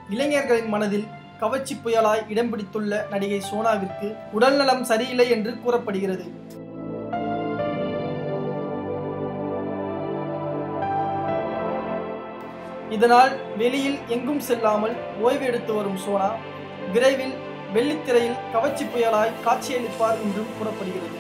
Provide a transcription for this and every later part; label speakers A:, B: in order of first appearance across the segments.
A: இளைஞர்களின் மனதில் கவர்ச்சி புயலாய் இடம் பிடித்துள்ள நடிகை சோனாவிற்கு உடல்நலம் சரியில்லை என்று கூறப்படுகிறது இதனால் வெளியில் எங்கும் செல்லாமல் ஓய்வு எடுத்து வரும் சோனா விரைவில் வெள்ளித்திரையில் கவர்ச்சி புயலாய் காட்சியளிப்பார் என்றும் கூறப்படுகிறது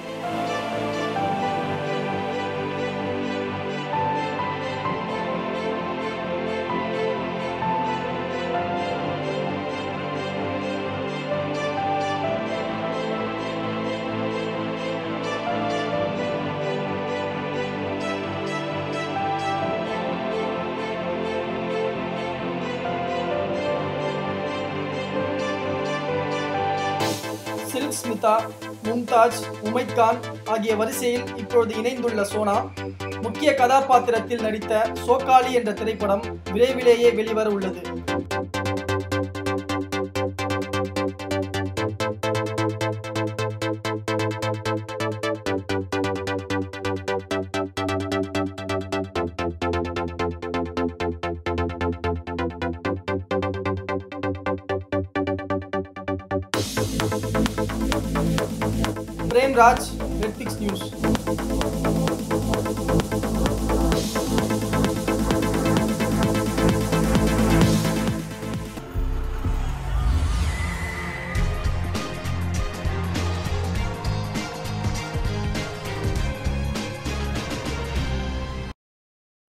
A: சில்க் ஸ்மிதா மும்தாஜ் உமைத் கான் ஆகிய வரிசையில் இப்பொழுது இணைந்துள்ள சோனா முக்கிய கதாபாத்திரத்தில் நடித்த சோக்காளி என்ற திரைப்படம் விரைவிலேயே வெளிவர உள்ளது பிரேம்ராஜ்